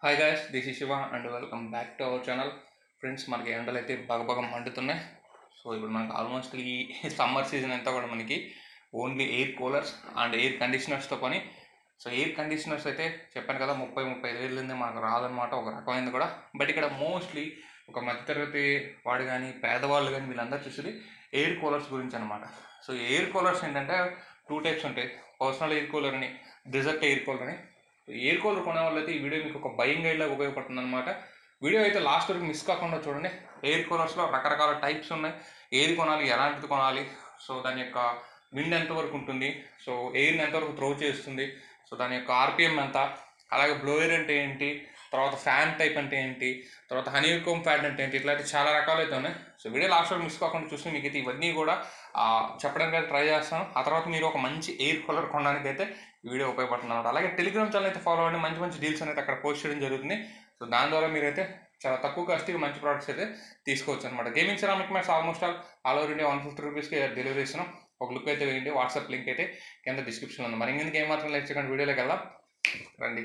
Hi guys this is Shiva and welcome back to our channel friends మనకి ఎండలు అయితే బాగా మండుతున్నాయి సో ఇప్పుడు మనకి ఆల్మోస్ట్ ఈ సమ్మర్ సీజన్ అంతా కూడా మనకి only air coolers and air కండిషనర్స్తో పని సో ఎయిర్ కండిషనర్స్ అయితే చెప్పాను కదా ముప్పై ముప్పై ఐదు వేలు మనకు రాదనమాట ఒక రకమైనది కూడా బట్ ఇక్కడ మోస్ట్లీ ఒక మధ్యతరగతి వాడు కానీ పేదవాళ్ళు కానీ వీళ్ళందరూ చూసేది ఎయిర్ కూలర్స్ గురించి అనమాట సో ఎయిర్ కూలర్స్ ఏంటంటే టూ టైప్స్ ఉంటాయి పర్సనల్ ఎయిర్ కూలర్ అని డిజర్ట్ ఎయిర్ కూలర్ అని ఎయిర్ కూలర్ కొనే వాళ్ళైతే ఈ వీడియో మీకు ఒక బయింగ్ గైడ్లాగా ఉపయోగపడుతుంది అనమాట వీడియో అయితే లాస్ట్ వరకు మిస్ కాకుండా చూడండి ఎయిర్ కూలర్స్లో రకరకాల టైప్స్ ఉన్నాయి ఏది కొనాలి ఎలాంటిది కొనాలి సో దాని యొక్క విండ్ ఎంతవరకు ఉంటుంది సో ఎయిర్ని ఎంతవరకు త్రో చేస్తుంది సో దాని యొక్క ఆర్పిఎం ఎంత అలాగే బ్లోయర్ అంటే ఏంటి తర్వాత ఫ్యాన్ టైప్ అంటే ఏంటి తర్వాత హనీకోమ్ ఫ్యాన్ అంటే ఏంటి ఇట్లాంటి చాలా రకాలు అయితే ఉన్నాయి సో వీడియో లాస్ట్ వరకు మిస్ కాకుండా చూస్తే మీకు అయితే ఇవన్నీ కూడా ఆ, చెప్పడానికి అయితే ట్రై చేస్తాను ఆ తర్వాత మీరు ఒక మంచి ఎయిర్ కూలర్ కొనడానికి అయితే ఈ వీడియో ఉపయోగపడుతుంది అనమాట అలాగే టెలిగ్రామ్ ఛానల్ అయితే ఫాలో అవ్వండి మంచి మంచి డీల్స్ అనేది అక్కడ పోస్ట్ చేయడం జరుగుతుంది సో దాని ద్వారా మీరైతే చాలా తక్కువ కాస్ట్కి మంచి ప్రోడక్ట్స్ అయితే తీసుకోవచ్చు అనమాట gaming ceramic mats almost all all over India one fifty రూపీస్కి డెలివరీ ఇస్తున్నాం ఒక లుక్ అయితే వేయండి వాట్సాప్ లింక్ అయితే కింద డిస్క్రిప్షన్లో ఉంది మరి ఇంకెందుకు ఏమాత్రం లైక్ చేయకుండా వీడియోలోకి వెళ్దాం రండి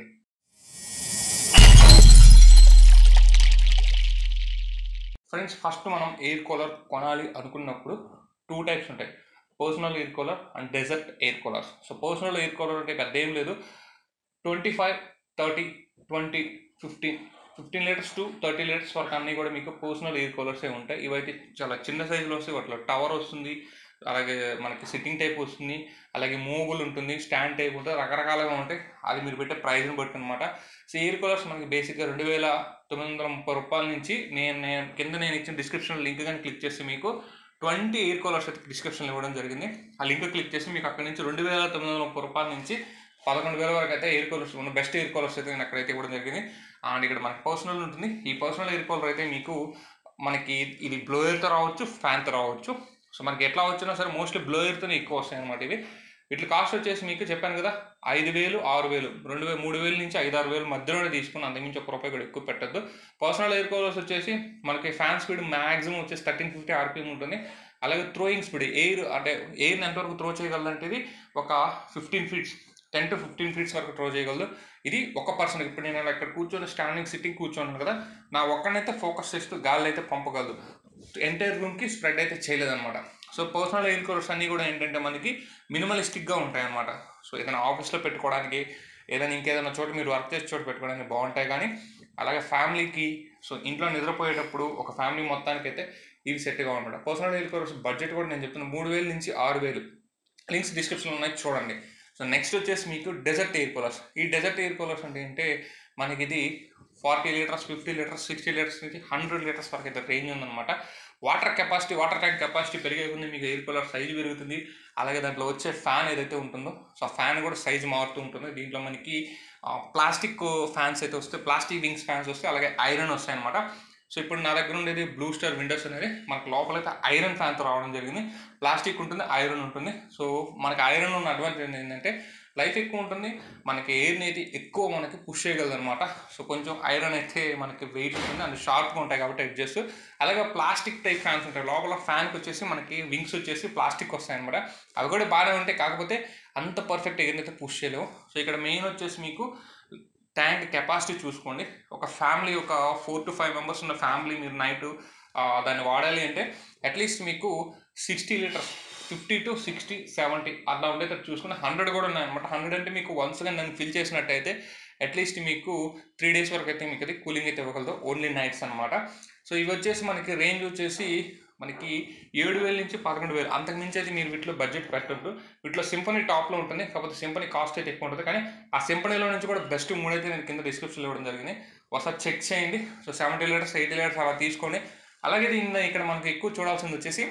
ఫ్రెండ్స్ ఫస్ట్ మనం ఎయిర్ కూలర్ కొనాలి అనుకున్నప్పుడు టూ టైప్స్ ఉంటాయి personal air cooler and desert air coolers so personal air cooler అంటే పెద్ద ఏం లేదు twenty five thirty twenty fifteen fifteen litres to thirty litres వరకు అన్నీ కూడా మీకు పర్సనల్ ఎయిర్ కూలర్సే ఉంటాయి ఇవైతే చాలా చిన్న సైజులో వస్తాయి వాటిలో టవర్ వస్తుంది అలాగే మనకి సిట్టింగ్ టైప్ వస్తుంది అలాగే మూవబుల్ ఉంటుంది స్టాండ్ టైప్ ఉంటుంది రకరకాలుగా ఉంటాయి అది మీరు పెట్టే ప్రైస్ని బట్టి అనమాట సో ఎయిర్ కూలర్స్ మనకి బేసిక్గా రెండు వేల తొమ్మిది వందల ముప్పై రూపాయల నుంచి నేను నేను కింద నేను ఇచ్చిన డిస్క్రిప్షన్ లింక్ కానీ క్లిక్ చేసి మీకు ట్వంటీ ఎయిర్ కూలర్స్ అయితే డిస్క్రిప్షన్లో ఇవ్వడం జరిగింది ఆ లింక్ క్లిక్ చేసి మీకు అక్కడ నుంచి రెండు వేల తొమ్మిది వందల ముప్పై రూపాయల నుంచి పదకొండు వేల వరకు అయితే ఎయిర్ కూలర్స్ ఉన్న బెస్ట్ ఎయిర్ కూలర్స్ అయితే నేను అక్కడైతే ఇవ్వడం జరిగింది అండ్ ఇక్కడ మనకి పర్సనల్ ఉంటుంది ఈ పర్సనల్ ఎయిర్ కూలర్ అయితే మీకు మనకి ఇది బ్లోయర్తో రావచ్చు ఫ్యాన్తో రావచ్చు సో మనకి ఎట్లా వచ్చినా సరే మోస్ట్లీ బ్లోయర్తోనే ఎక్కువ వస్తాయి అనమాట ఇవి వీటి కాస్ట్ వచ్చేసి మీకు చెప్పాను కదా ఐదు వేలు ఆరు వేలు రెండు వేలు మూడు వేలు నుంచి ఐదు ఆరు వేలు మధ్యలోనే తీసుకుని అంతకుమించి ఒక రూపాయి కూడా ఎక్కువ పెట్టద్దు పర్సనల్ ఎయిర్ కూలర్స్ వచ్చేసి మనకి ఫ్యాన్ స్పీడ్ మ్యాక్సిమం వచ్చేసి థర్టీన్ ఫిఫ్టీ ఆర్పిఎం ఉంటుంది అలాగే త్రోయింగ్ స్పీడ్ ఎయిర్ అంటే ఎయిర్ని ఎంతవరకు త్రో చేయగలదంటే ఇది ఒక fifteen feets ten to fifteen feets వరకు త్రో చేయగలదు ఇది ఒక పర్సన్ ఇప్పుడు నేను ఇలా ఇక్కడ కూర్చొని స్టాండింగ్ సిట్టింగ్ కూర్చోన్నాను కదా నా ఒక్కనైతే ఫోకస్ చేస్తూ గాలి అయితే పంపగలదు ఎంటైర్ రూమ్కి స్ప్రెడ్ అయితే చేయలేదన్నమాట సో పర్సనల్ ఎయిర్ కూలర్స్ అన్నీ కూడా ఏంటంటే మనకి మినిమలిస్టిక్గా ఉంటాయి అన్నమాట సో ఏదైనా ఆఫీస్లో పెట్టుకోవడానికి ఏదైనా ఇంకేదైనా చోట మీరు వర్క్ చేసే చోట పెట్టుకోవడానికి బాగుంటాయి కానీ అలాగే ఫ్యామిలీకి సో ఇంట్లో నిద్రపోయేటప్పుడు ఒక ఫ్యామిలీ మొత్తానికి అయితే ఇవి సెట్గా అనమాట పర్సనల్ ఎయిర్ కూలర్స్ బడ్జెట్ కూడా నేను చెప్తున్నా మూడు వేలు నుంచి ఆరు వేలు లింక్స్ డిస్క్రిప్షన్లో ఉన్నాయి చూడండి సో నెక్స్ట్ వచ్చేసి మీకు డెజర్ట్ ఎయిర్ కూలర్స్ ఈ డెజర్ట్ ఎయిర్ కూలర్స్ అంటే ఏంటంటే మనకి ఇది forty litres fifty litres sixty litres నుంచి హండ్రెడ్ లీటర్స్ వరకు అయితే రేంజ్ ఉందన్నమాట water capacity water tank capacity పెరిగే కొద్దీ మీకు ఎయిర్ కూలర్ సైజు పెరుగుతుంది అలాగే దాంట్లో వచ్చే ఫ్యాన్ ఏదైతే ఉంటుందో సో ఆ ఫ్యాన్ కూడా సైజు మారుతూ ఉంటుంది దీంట్లో మనకి ప్లాస్టిక్ ఫ్యాన్స్ అయితే వస్తాయి ప్లాస్టిక్ వింగ్స్ ఫ్యాన్స్ వస్తాయి అలాగే ఐరన్ వస్తాయి అనమాట సో ఇప్పుడు నా దగ్గర ఉండేది బ్లూ స్టార్ విండోస్ అనేది మనకు లోపల అయితే ఐరన్ ఫ్యాన్తో రావడం జరిగింది ప్లాస్టిక్ ఉంటుంది ఐరన్ ఉంటుంది సో మనకి ఐరన్ ఉన్న అడ్వాంటేజ్ ఏంటంటే లైఫ్ ఎక్కువ ఉంటుంది మనకి ఎయిర్ని అయితే ఎక్కువ మనకి పుష్ చేయగలదు అనమాట సో కొంచెం ఐరన్ అయితే మనకి వెయిట్ ఉంటుంది అండ్ షార్ప్గా ఉంటాయి కాబట్టి ఎడ్జెస్ అలాగే ప్లాస్టిక్ టైప్ ఫ్యాన్స్ ఉంటాయి లోపల ఫ్యాన్కి వచ్చేసి మనకి వింగ్స్ వచ్చేసి ప్లాస్టిక్ వస్తాయి అనమాట అవి కూడా బాగానే ఉంటాయి కాకపోతే అంత పర్ఫెక్ట్ ఎయిర్ని అయితే పుష్ చేయలేవు సో ఇక్కడ మెయిన్ వచ్చేసి మీకు ట్యాంక్ కెపాసిటీ చూసుకోండి ఒక ఫ్యామిలీ ఒక ఫోర్ టు ఫైవ్ మెంబర్స్ ఉన్న ఫ్యామిలీ మీరు నైట్ దాన్ని వాడాలి అంటే అట్లీస్ట్ మీకు sixty litres fifty to sixty seventy అలా ఉండేటట్టు చూసుకుని హండ్రెడ్ కూడా ఉన్నాయన్నమాట హండ్రెడ్ అంటే మీకు వన్స్గా నన్ను ఫిల్ చేసినట్టయితే అట్లీస్ట్ మీకు త్రీ డేస్ వరకు అయితే మీకు అది కూలింగ్ అయితే ఇవ్వగలదు ఓన్లీ నైట్స్ అనమాట సో ఇవి వచ్చేసి మనకి రేంజ్ వచ్చేసి మనకి ఏడు వేల నుంచి పదకొండు వేలు అంతకు మించి అయితే మీరు వీటిలో బడ్జెట్ పెట్టద్దు వీటిలో సింపనీ టాప్లో ఉంటుంది కాకపోతే సింపనీ కాస్ట్ అయితే ఎక్కువ ఉంటుంది కానీ ఆ సింపనీలో నుంచి కూడా బెస్ట్ మూడు అయితే నేను కింద డిస్క్రిప్షన్లో ఇవ్వడం జరిగింది ఒకసారి చెక్ చేయండి so seventy litres eighty litres అలా తీసుకోండి అలాగే దీన్ని ఇక్కడ మనకి ఎక్కువ చూడాల్సింది వచ్చేసి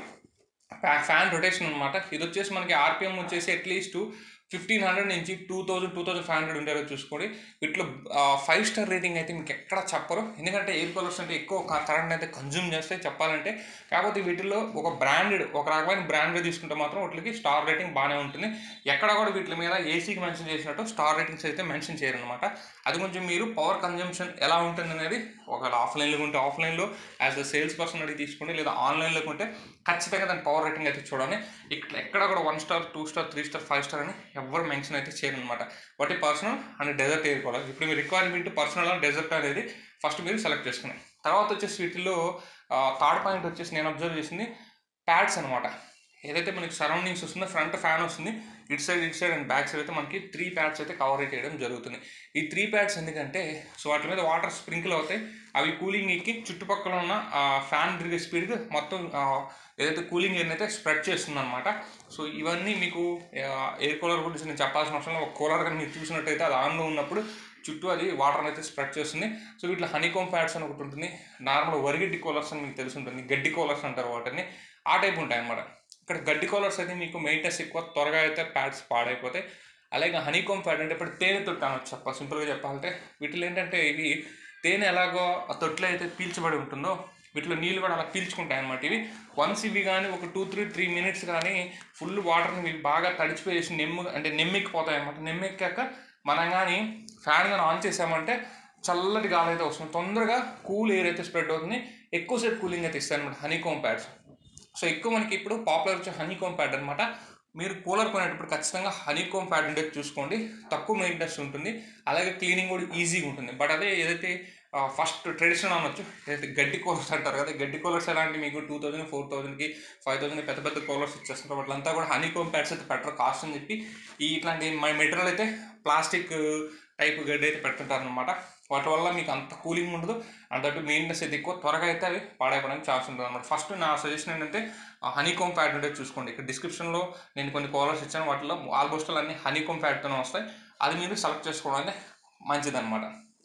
ఫ్యాన్ రొటేషన్ అనమాట ఇది వచ్చేసి మనకి ఆర్పిఎం వచ్చేసి అట్లీస్ట్ ఫిఫ్టీన్ హండ్రెడ్ నుంచి two thousand two thousand five hundred ఉండేలా చూసుకోండి వీటిలో ఫైవ్ స్టార్ రేటింగ్ అయితే మీకు ఎక్కడ చెప్పరు ఎందుకంటే ఎయిర్ కూలర్స్ అంటే ఎక్కువ కరెంట్ అయితే కన్జ్యూమ్ చేస్తాయి చెప్పాలంటే కాకపోతే వీటిలో ఒక బ్రాండెడ్ ఒక రకమైన బ్రాండెడ్ తీసుకుంటే మాత్రం వాటికి స్టార్ రేటింగ్ బాగానే ఉంటుంది ఎక్కడ కూడా వీటి మీద ఏసీకి మెన్షన్ చేసినట్టు స్టార్ రేటింగ్స్ అయితే మెన్షన్ చేయరనమాట అది కొంచెం మీరు పవర్ కన్జంప్షన్ ఎలా ఉంటుంది అనేది ఒకవేళ ఆఫ్లైన్లో ఉంటే ఆఫ్లైన్లో యాజ్ అ సేల్స్ పర్సన్ అడిగి తీసుకోండి లేదా ఆన్లైన్లో ఉంటే ఖచ్చితంగా దాని పవర్ రేటింగ్ అయితే చూడండి ఇక్కడ ఎక్కడ కూడా one star two star three star five star అని ఎవరు మెన్షన్ అయితే చేయరు అనమాట వాటి personal and desert air cooler ఇప్పుడు మీ రిక్వైర్మెంట్ పర్సనల్ అండ్ డెజర్ట్ అనేది ఫస్ట్ మీరు సెలెక్ట్ చేసుకుని తర్వాత వచ్చేసి వీటిలో థర్డ్ పాయింట్ వచ్చేసి నేను అబ్జర్వ్ చేసింది ప్యాడ్స్ అనమాట ఏదైతే మనకి సరౌండింగ్స్ వస్తుందో ఫ్రంట్ ఫ్యాన్ వస్తుంది ఇటు సైడ్ ఇటు సైడ్ అండ్ బ్యాక్ సైడ్ అయితే మనకి త్రీ ప్యాడ్స్ అయితే కవర్ చేయడం జరుగుతుంది ఈ త్రీ ప్యాడ్స్ ఎందుకంటే సో వాటి మీద వాటర్ స్ప్రింకిల్ అవుతాయి అవి కూలింగ్ ఎక్కి చుట్టుపక్కల ఉన్న ఫ్యాన్ తిరిగే స్పీడ్కి మొత్తం ఆ, ఏదైతే కూలింగ్ ఎయిర్ అయితే స్ప్రెడ్ చేస్తుంది అనమాట సో ఇవన్నీ మీకు ఎయిర్ కూలర్ గురించి నేను చెప్పాల్సిన అవసరం లేదు. ఒక కూలర్ కానీ మీరు చూసినట్టయితే అది ఆన్లో ఉన్నప్పుడు చుట్టూ అది వాటర్ అయితే స్ప్రెడ్ చేస్తుంది సో వీటిలో హనీకోమ్ ప్యాడ్స్ అని ఒకటి ఉంటుంది నార్మల్ వరిగడ్డి కూలర్స్ అని మీకు తెలిసి ఉంటుంది గడ్డి కూలర్స్ అంటారు వాటిని ఆ టైప్ ఉంటాయి అన్నమాట ఇక్కడ గడ్డి కూలర్స్ అయితే మీకు మెయింటెన్స్ ఎక్కువ త్వరగా అయితే ప్యాడ్స్ పాడైపోతాయి అలాగే హనీకోమ్ ప్యాడ్ అంటే ఇప్పుడు తేనె తొట్టు అనొచ్చు చెప్ప సింపుల్గా చెప్పాలంటే వీటిలో ఏంటంటే ఇవి తేనె ఎలాగో ఆ తొట్లో అయితే పీల్చబడి ఉంటుందో వీటిలో నీళ్ళు కూడా అలా పీల్చుకుంటాయి అనమాట ఇవి వన్స్ ఇవి కానీ ఒక టూ త్రీ త్రీ మినిట్స్ కానీ ఫుల్ వాటర్ని ఇవి బాగా తడిచిపోయేసి నెమ్ము అంటే నెమ్మెక్కిపోతాయి అనమాట నెమ్మెక్కాక మనం కానీ ఫ్యాన్ కానీ ఆన్ చేసామంటే చల్లటి గాలి అయితే వస్తుంది తొందరగా కూల్ ఎయిర్ అయితే స్ప్రెడ్ అవుతుంది ఎక్కువసేపు కూలింగ్ అయితే ఇస్తాయి అనమాట హనీకోమ్ ప్యాడ్స్ సో ఎక్కువ మనకి ఇప్పుడు పాపులర్ వచ్చే హనీకోమ్ ప్యాడ్ అనమాట మీరు కూలర్ కొనేటప్పుడు ఖచ్చితంగా హనీకోమ్ ప్యాడ్ ఉండేది చూసుకోండి తక్కువ మెయింటెనెన్స్ ఉంటుంది అలాగే క్లీనింగ్ కూడా ఈజీగా ఉంటుంది బట్ అదే ఏదైతే ఫస్ట్ ట్రెడిషనల్ అనొచ్చు ఏదైతే గడ్డి కూలర్స్ అంటారు కదా గడ్డి కూలర్స్ ఎలాంటి మీకు టూ థౌసండ్ ఫోర్ థౌసండ్కి ఫైవ్ థౌసండ్ పెద్ద పెద్ద కూలర్స్ ఇచ్చేస్తారు వాటిలంతా కూడా హనీకోమ్ ప్యాడ్స్ అయితే పెట్టరు కాస్ట్ అని చెప్పి ఈ ఇట్లాంటి మెటీరియల్ అయితే ప్లాస్టిక్ టైప్ గడ్డి అయితే పెడుతుంటారు అనమాట వాటి వల్ల మీకు అంత కూలింగ్ ఉండదు అండ్ దట్టు మెయింటెనెన్స్ అయితే ఎక్కువ త్వరగా అయితే అవి పాడైపోవడానికి ఛాన్స్ ఉంటుంది అనమాట ఫస్ట్ నా సజెషన్ ఏంటంటే హనీకోమ్ ప్యాడ్ ఉండేది చూసుకోండి ఇక్కడ డిస్క్రిప్షన్లో నేను కొన్ని కాలర్స్ ఇచ్చాను వాటిలో ఆల్మోస్ట్ అన్ని హనీకోమ్ ప్యాడ్తోనే వస్తాయి అది మీరు సెలెక్ట్ చేసుకోవడం అయితే మంచిదన్నమాట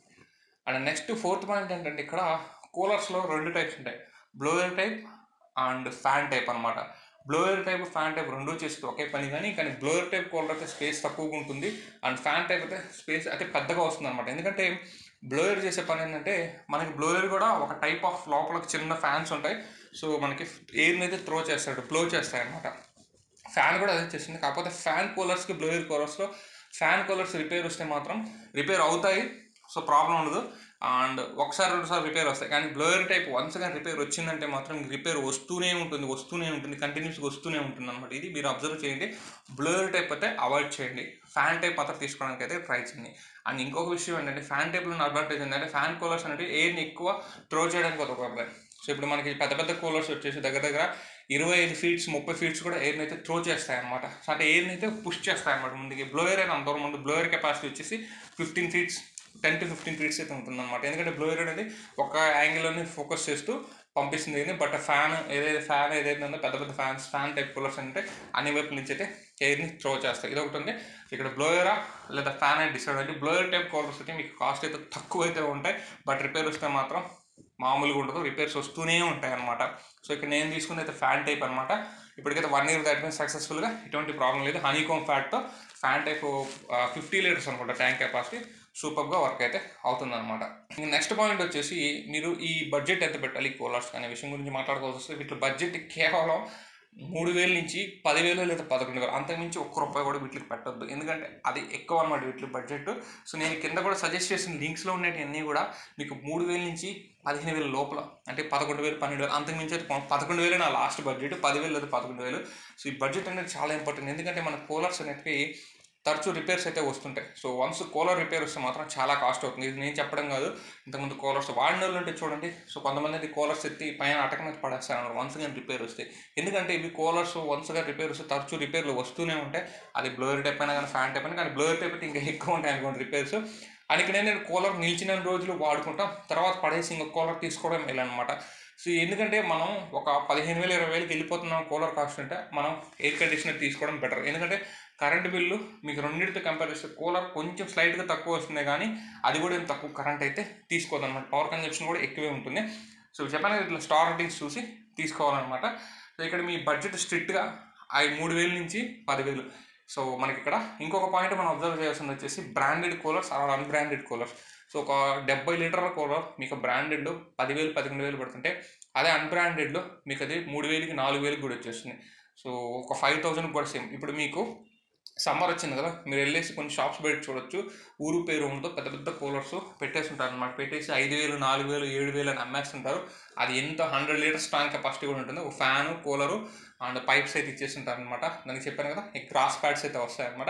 అండ్ నెక్స్ట్ ఫోర్త్ పాయింట్ ఏంటంటే ఇక్కడ కూలర్స్లో రెండు టైప్స్ ఉంటాయి blower type and fan type అనమాట బ్లోయర్ టైప్ ఫ్యాన్ టైప్ రెండు చేసేది ఒకే పని కానీ కానీ బ్లోయర్ టైప్ కూలర్ అయితే స్పేస్ తక్కువగా ఉంటుంది అండ్ ఫ్యాన్ టైప్ అయితే స్పేస్ అయితే పెద్దగా వస్తుంది అనమాట ఎందుకంటే బ్లోయర్ చేసే పని ఏంటంటే మనకి బ్లోయర్ కూడా ఒక టైప్ ఆఫ్ లోపల చిన్న ఫ్యాన్స్ ఉంటాయి సో మనకి ఎయిర్ని అయితే త్రో చేస్తాడు బ్లో చేస్తాయి అనమాట ఫ్యాన్ కూడా అదే చేస్తుంది కాకపోతే ఫ్యాన్ కూలర్స్కి బ్లోయర్ కూలర్స్లో ఫ్యాన్ కూలర్స్ రిపేర్ వస్తే మాత్రం రిపేర్ అవుతాయి సో ప్రాబ్లం ఉండదు అండ్ ఒకసారి రెండుసారి రిపేర్ వస్తాయి కానీ బ్లోయర్ టైప్ వన్స్ కానీ రిపేర్ వచ్చిందంటే మాత్రం రిపేర్ వస్తూనే ఉంటుంది వస్తూనే ఉంటుంది కంటిన్యూస్గా వస్తూనే ఉంటుంది అనమాట ఇది మీరు అబ్జర్వ్ చేయండి బ్లోయర్ టైప్ అయితే అవాయిడ్ చేయండి ఫ్యాన్ టైప్ మాత్రం తీసుకోవడానికి అయితే ట్రై చేయండి అండ్ ఇంకొక విషయం ఏంటంటే ఫ్యాన్ టైప్లో ఉన్న అడ్వాంటేజ్ ఏంటంటే ఫ్యాన్ కూలర్స్ అనేవి ఎయిర్ని ఎక్కువ త్రో చేయడానికి ఒక ప్రాబ్లం సో ఇప్పుడు మనకి పెద్ద పెద్ద కూలర్స్ వచ్చేసి దగ్గర దగ్గర ఇరవై ఐదు ఫీట్స్ ముప్పై ఫీట్స్ కూడా ఎయిర్ని అయితే త్రో చేస్తాయి అనమాట సో అంటే ఎయిర్ని అయితే పుష్ చేస్తాయి అనమాట ముందుకి బ్లోయర్ అయితే అంత దూరం ముందు బ్లోయర్ కెపాసిటీ వచ్చేసి fifteen feets ten to fifteen feets అయితే ఉంటుంది అనమాట ఎందుకంటే బ్లోయర్ అనేది ఒక యాంగిల్లోనే ఫోకస్ చేస్తూ పంపిస్తుంది కానీ బట్ ఫ్యాన్ ఏదైతే ఫ్యాన్ ఏదైతే ఉందో పెద్ద పెద్ద ఫ్యాన్స్ ఫ్యాన్ టైప్ కూలర్స్ అంటే అన్ని వైపుల నుంచి అయితే ఎయిర్ని త్రో చేస్తాయి ఇది ఒకటి ఉంది ఇక్కడ బ్లోయరా లేదా ఫ్యాన్ అయితే డిసైడ్ అంటే బ్లోయర్ టైప్ కూలర్స్ అయితే మీకు కాస్ట్ అయితే తక్కువ అయితే ఉంటాయి బట్ రిపేర్ వస్తే మాత్రం మామూలుగా ఉండదు రిపేర్స్ వస్తూనే ఉంటాయి అనమాట సో ఇక్కడ నేను తీసుకున్న అయితే ఫ్యాన్ టైప్ అనమాట ఇప్పటికైతే వన్ ఇయర్ దాటిపోయింది సక్సెస్ఫుల్గా ఎటువంటి ప్రాబ్లం లేదు హనీకోమ్ ఫ్యాట్తో ఫ్యాన్ టైప్ ఫిఫ్టీ లీటర్స్ అనుకుంటా ట్యాంక్ కెపాసిటీ సూపర్గా వర్క్ అయితే అవుతుందన్నమాట ఇంక నెక్స్ట్ పాయింట్ వచ్చేసి మీరు ఈ బడ్జెట్ ఎంత పెట్టాలి కూలర్స్ అనే విషయం గురించి మాట్లాడుకోవాల్సి వస్తే వీటి బడ్జెట్ కేవలం మూడు వేల నుంచి పదివేలు లేదా పదకొండు వేలు అంతకుమించి ఒక్క రూపాయి కూడా వీటికి పెట్టొద్దు ఎందుకంటే అది ఎక్కువ అనమాట వీటి బడ్జెట్ సో నేను కింద కూడా సజెస్ట్ చేసిన లింక్స్లో ఉండేటివన్నీ కూడా మీకు మూడు వేల నుంచి పదిహేను వేల లోపల అంటే పదకొండు వేలు పన్నెండు వేలు అంతకుమించి అయితే ప- పదకొండు వేలు నా లాస్ట్ బడ్జెట్ పదివేలు లేదా పదకొండు వేలు సో ఈ బడ్జెట్ అనేది చాలా ఇంపార్టెంట్ ఎందుకంటే మన కూలర్స్ అనేవి తరచూ రిపేర్స్ అయితే వస్తుంటాయి సో వన్స్ కూలర్ రిపేర్ వస్తే మాత్రం చాలా కాస్ట్ అవుతుంది ఇది నేను చెప్పడం కాదు ఇంతకుముందు కూలర్స్ వాడిన వాళ్ళు ఉంటే చూడండి సో కొంతమంది అయితే కూలర్స్ ఎత్తి పైన అటక మీద పడేస్తారు అన్నారు వన్స్ కానీ రిపేర్ వస్తాయి ఎందుకంటే ఇవి కూలర్స్ వన్స్గా రిపేర్ వస్తే తరచూ రిపేర్లు వస్తూనే ఉంటాయి అది బ్లోయర్ టైప్ అయినా కానీ ఫ్యాన్ టైప్ అయినా కానీ బ్లోయర్ టైప్ అయితే ఇంకా ఎక్కువ ఉంటాయి అనుకోండి రిపేర్స్ అని ఇక్కడ నేను కూలర్ నిలిచిన రోజులు వాడుకుంటాం తర్వాత పడేసి ఇంకో కూలర్ తీసుకోవడం వెళ్ళనమాట సో ఎందుకంటే మనం ఒక పదిహేను వేలు ఇరవై వేలకి వెళ్ళిపోతున్నాం కూలర్ కాస్ట్ అంటే మనం ఎయిర్ కండిషనర్ తీసుకోవడం బెటర్ ఎందుకంటే కరెంట్ బిల్లు మీకు రెండింటితో కంపేర్ చేస్తే కూలర్ కొంచెం స్లైట్గా తక్కువ వస్తుంది కానీ అది కూడా ఏం తక్కువ కరెంట్ అయితే తీసుకోదు అనమాట పవర్ కన్జప్షన్ కూడా ఎక్కువే ఉంటుంది సో చెప్పాను కదా ఇట్లా స్టార్ రేటింగ్స్ చూసి తీసుకోవాలన్నమాట సో ఇక్కడ మీ బడ్జెట్ స్ట్రిక్ట్గా ఐ మూడు వేల నుంచి పదివేలు సో మనకి ఇక్కడ ఇంకొక పాయింట్ మనం అబ్జర్వ్ చేయాల్సింది వచ్చేసి branded coolers or unbranded coolers so ఒక డెబ్బై లీటర్ల కూలర్ మీకు బ్రాండెడ్ పదివేలు పదకొండు వేలు పడుతుంటే అదే అన్బ్రాండెడ్లో మీకు అది మూడు వేలకి నాలుగు వేలకి కూడా వచ్చేస్తుంది సో ఒక ఫైవ్ థౌజండ్ కూడా సేమ్ ఇప్పుడు మీకు సమ్మర్ వచ్చింది కదా మీరు వెళ్ళేసి కొన్ని షాప్స్ బయట చూడొచ్చు ఊరు పేరు ఉందో పెద్ద పెద్ద కూలర్స్ పెట్టేసి ఉంటారు అనమాట పెట్టేసి ఐదు వేలు నాలుగు వేలు ఏడు వేలు అని అమ్మేస్తుంటారు అది ఎంత హండ్రెడ్ లీటర్స్ ట్యాంక్ కెపాసిటీ కూడా ఉంటుంది ఒక ఫ్యాను కూలరు అండ్ పైప్స్ అయితే ఇచ్చేస్తుంటారు అనమాట దానికి చెప్పాను కదా ఈ క్రాస్ ప్యాడ్స్ అయితే వస్తాయి అనమాట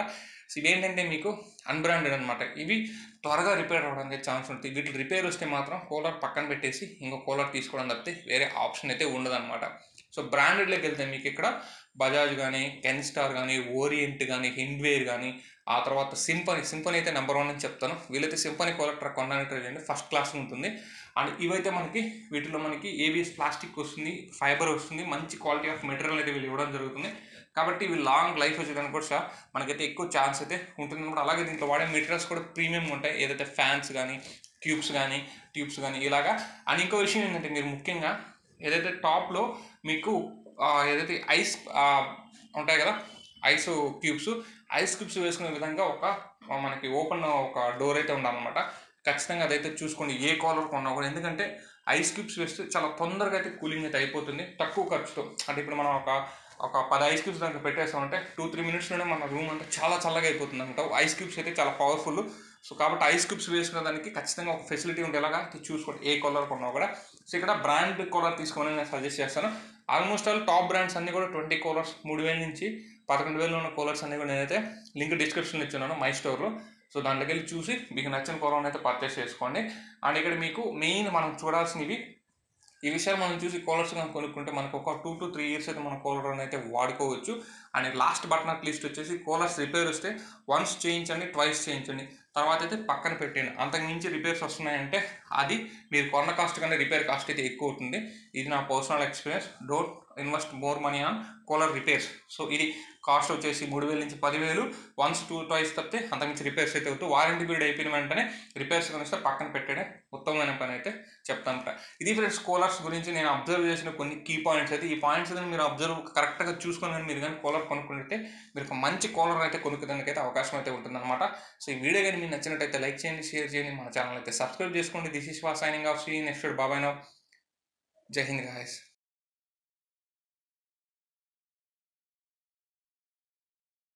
సో ఇవేంటంటే మీకు అన్బ్రాండెడ్ అనమాట ఇవి త్వరగా రిపేర్ అవ్వడానికి ఛాన్స్ ఉంటుంది వీటి రిపేర్ వస్తే మాత్రం కూలర్ పక్కన పెట్టేసి ఇంకో కూలర్ తీసుకోవడం తప్పితే వేరే ఆప్షన్ అయితే ఉండదన్నమాట సో బ్రాండెడ్లోకి వెళ్తే మీకు ఇక్కడ బజాజ్ కానీ కెన్స్టార్ కానీ ఓరియంట్ కానీ హిండ్వేర్ కానీ ఆ తర్వాత సింపనీ సింపనీ అయితే నెంబర్ వన్ అని చెప్తాను వీలైతే సింపనీ కూలర్ ట్రక్ కొనడానికి ట్రై చేయండి ఫస్ట్ క్లాస్ ఉంటుంది అండ్ ఇవైతే మనకి వీటిలో మనకి ఏబిఎస్ ప్లాస్టిక్ వస్తుంది ఫైబర్ వస్తుంది మంచి క్వాలిటీ ఆఫ్ మెటీరియల్ అయితే వీళ్ళు ఇవ్వడం జరుగుతుంది కాబట్టి ఇవి లాంగ్ లైఫ్ వచ్చేదానికి కూడా మనకైతే ఎక్కువ ఛాన్స్ అయితే ఉంటుంది అనమాట అలాగే దీంట్లో వాడే మెటీరియల్స్ కూడా ప్రీమియం ఉంటాయి ఏదైతే ఫ్యాన్స్ కానీ ట్యూబ్స్ కానీ ట్యూబ్స్ కానీ ఇలాగా అండ్ ఇంకో విషయం ఏంటంటే మీరు ముఖ్యంగా ఏదైతే టాప్లో మీకు ఆ, ఏదైతే ఐస్ ఆ, ఉంటాయి కదా ఐస్ క్యూబ్స్ ఐస్ క్యూబ్స్ వేసుకునే విధంగా ఒక ఆ, మనకి ఓపెన్ ఒక డోర్ అయితే ఉండాలన్నమాట ఖచ్చితంగా అదైతే చూసుకోండి ఏ కాలర్ కొన్నా కూడా ఎందుకంటే ఐస్ క్యూబ్స్ వేస్తే చాలా తొందరగా అయితే కూలింగ్ అయితే అయిపోతుంది తక్కువ ఖర్చుతో అంటే ఇప్పుడు మనం ఒక ఒక పది ఐస్ క్యూబ్స్ దాంట్లో పెట్టేసామంటే టూ త్రీ మినిట్స్లోనే మన రూమ్ అంతా చాలా చల్లగా అయిపోతుంది అనమాట ఐస్ క్యూబ్స్ అయితే చాలా పవర్ఫుల్ సో కాబట్టి ఐస్ క్యూబ్స్ వేసుకునే దానికి ఖచ్చితంగా ఒక ఫెసిలిటీ ఉండేలాగా చూసుకోండి ఏ కలర్ కొన్నా కూడా సో ఇక్కడ బ్రాండ్ కలర్ తీసుకోమని నేను సజెస్ట్ చేస్తాను ఆల్మోస్ట్ ఆల్ టాప్ బ్రాండ్స్ అన్ని కూడా ట్వంటీ కలర్స్ మూడు వేల నుంచి పదకొండు వేలు ఉన్న కలర్స్ అన్ని కూడా నేనైతే లింక్ డిస్క్రిప్షన్లో ఇచ్చున్నాను మై స్టోర్లో సో దాంట్లోకి వెళ్ళి చూసి మీకు నచ్చిన కలర్ అయితే పర్చేస్ చేసుకోండి అండ్ ఇక్కడ మీకు మెయిన్ మనం చూడాల్సినవి ఈ విషయాలు మనం చూసి కూలర్స్ కానీ కొనుక్కుంటే మనకు ఒక టూ టు త్రీ ఇయర్స్ అయితే మన కూలర్ అయితే వాడుకోవచ్చు and last but not least వచ్చేసి కూలర్స్ రిపేర్ వస్తే వన్స్ చేయించండి ట్వైస్ చేయించండి తర్వాత అయితే పక్కన పెట్టండి అంతకు మించి రిపేర్స్ వస్తున్నాయంటే అది మీరు కొన్న కాస్ట్ కంటే రిపేర్ కాస్ట్ అయితే ఎక్కువ అవుతుంది ఇది నా personal experience don't invest more money on cooler repairs so ఇది కాస్ట్ వచ్చేసి మూడు వేల నుంచి పదివేలు వన్స్ టూ ట్వైస్ తప్పితే అంతకుమించి రిపేర్స్ అయితే అవుతాయి వారంటీ పీరియడ్ అయిపోయిన వెంటనే రిపేర్స్ కనిస్తే పక్కన పెట్టడం ఉత్తమమైన పని అయితే చెప్తాను ఇది ఫ్రెండ్స్ కూలర్స్ గురించి నేను అబ్జర్వ్ చేసిన కొన్ని కీ పాయింట్స్ అయితే ఈ పాయింట్స్ అయితే మీరు అబ్జర్వ్ కరెక్ట్గా చూసుకొని కానీ మీరు కానీ కూలర్ కొనుక్కుంటే మీరు ఒక మంచి కూలర్ అయితే కొనుక్కోడానికి అయితే అవకాశం అయితే ఉంటుందన్నమాట సో ఈ వీడియో కానీ మీకు నచ్చినట్టయితే లైక్ చేయండి షేర్ చేయండి మన ఛానల్ అయితే సబ్స్క్రైబ్ చేసుకోండి దిస్ ఇస్ వా సైనింగ్ ఆఫ్ సీ నెక్స్ట్ బాబాయ్ నో జై హింద్ గాయస్